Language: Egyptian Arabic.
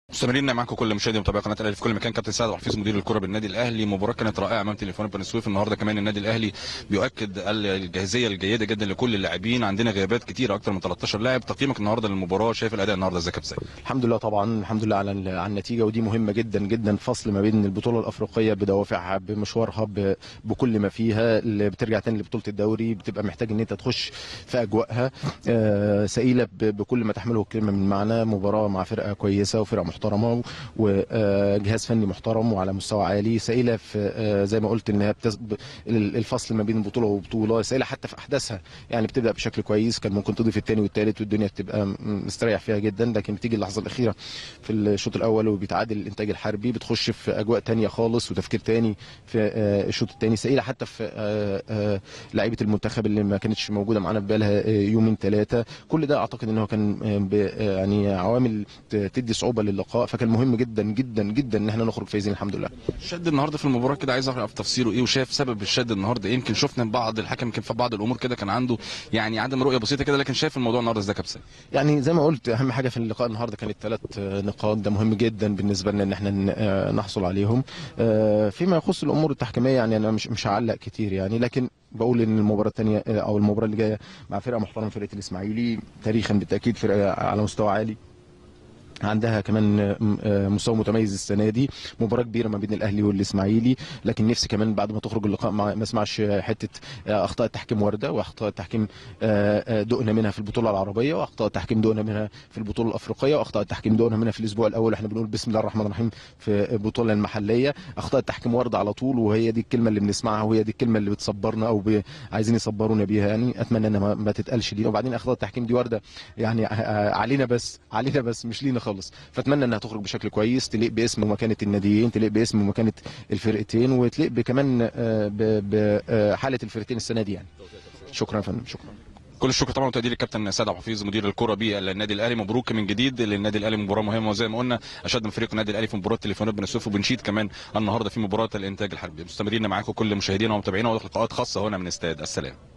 مستمرين معاكم كل مشاهدي ومتابعي قناه الاهلي في كل مكان كابتن سعد وحفيظ مدير الكره بالنادي الاهلي مباراه كانت رائعه امام تليفون بني سويف النهارده كمان النادي الاهلي بيؤكد الجاهزيه الجيده جدا لكل اللاعبين عندنا غيابات كتيره اكتر من 13 لاعب تقييمك النهارده للمباراه شايف الاداء النهارده ازاي يا كابتن سعد الحمد لله طبعا الحمد لله على على النتيجه ودي مهمه جدا جدا فصل ما بين البطوله الافريقيه بدوافعها بمشوارها ب- بكل ما فيها اللي بترجع تاني لبطوله الدوري بتبقى محتاج ان انت تخش في اجواءها آه، سئيله ب- بكل ما تحمله الكلمه من معنى مباراه مع فرقه كويسه وفرقه محترمه وجهاز فني محترم وعلى مستوى عالي سئيله في آه، زي ما قلت انها بتس... ب- الفصل ما بين بطوله وبطوله سئيله حتى في احداثها يعني بتبدا بشكل كويس كان ممكن تضيف الثاني والثالث والدنيا بتبقى م- مستريح فيها جدا لكن بتيجي اللحظه الاخيره في الشوط الاول وبيتعادل الانتاج الحربي بتخش في اجواء تانية خالص وتفكير تاني في آه، الشوط الثاني سئيله حتى في آه، آه، لعيبه المنتخب اللي ما كانتش موجوده معانا بقالها آه، يومين ثلاثه كل ده اعتقد ان هو كان آه، ب- آه، يعني عوامل ت- تدي صعوبه للقاء فكان مهم جدا جدا جدا ان احنا نخرج فايزين الحمد لله الشد النهارده في المباراه كده عايز اعرف تفسيره ايه وشايف سبب الشد النهارده ايه يمكن شفنا بعض الحكم يمكن في بعض الامور كده كان عنده يعني عدم رؤيه بسيطه كده لكن شايف الموضوع النهارده ازاي يا كابتن سعد يعني زي ما قلت اهم حاجه في اللقاء النهارده كانت ثلاث نقاط ده مهم جدا بالنسبه لنا ان احنا ن- آه، نحصل عليهم آه، فيما يخص الامور التحكيميه يعني انا مش مش هعلق كتير يعني لكن بقول ان المباراه الثانيه او المباراه اللي جايه مع فرقه محترمه فرقه الاسماعيلي تاريخا بالتاكيد فرقه على مستوى عالي عندها كمان آه، مستوى متميز السنه دي مباراه كبيره ما بين الاهلي والاسماعيلي لكن نفسي كمان بعد ما تخرج اللقاء ما ما اسمعش حته آه، اخطاء التحكيم وارده واخطاء التحكيم آه، آه، دقنا منها في البطوله العربيه واخطاء التحكيم دقنا منها في البطوله الافريقيه واخطاء التحكيم دقنا منها في الاسبوع الاول احنا بنقول بسم الله الرحمن الرحيم في البطوله المحليه اخطاء التحكيم وارده على طول وهي دي الكلمه اللي بنسمعها وهي دي الكلمه اللي بتصبرنا او ب- عايزين يصبرونا بيها يعني اتمنى انها ما- ما تتقالش دي وبعدين اخطاء التحكيم دي وارده يعني آه، علينا بس علينا بس مش لينا خالص فاتمنى انها تخرج بشكل كويس تليق باسم ومكانه الناديين تليق باسم ومكانه الفرقتين وتليق بكمان بحاله الفرقتين السنه دي يعني شكرا يا فندم شكرا كل الشكر طبعا وتقدير الكابتن سعد عبد الحفيظ مدير الكره بالنادي الاهلي مبروك من جديد للنادي الاهلي مباراه مهمه وزي ما قلنا اشد من فريق النادي الاهلي في مباراه تليفونات بن سويف وبنشيد كمان النهارده في مباراه الانتاج الحربي مستمرين معاكم كل مشاهدينا ومتابعينا ولقاءات خاصه هنا من استاد السلام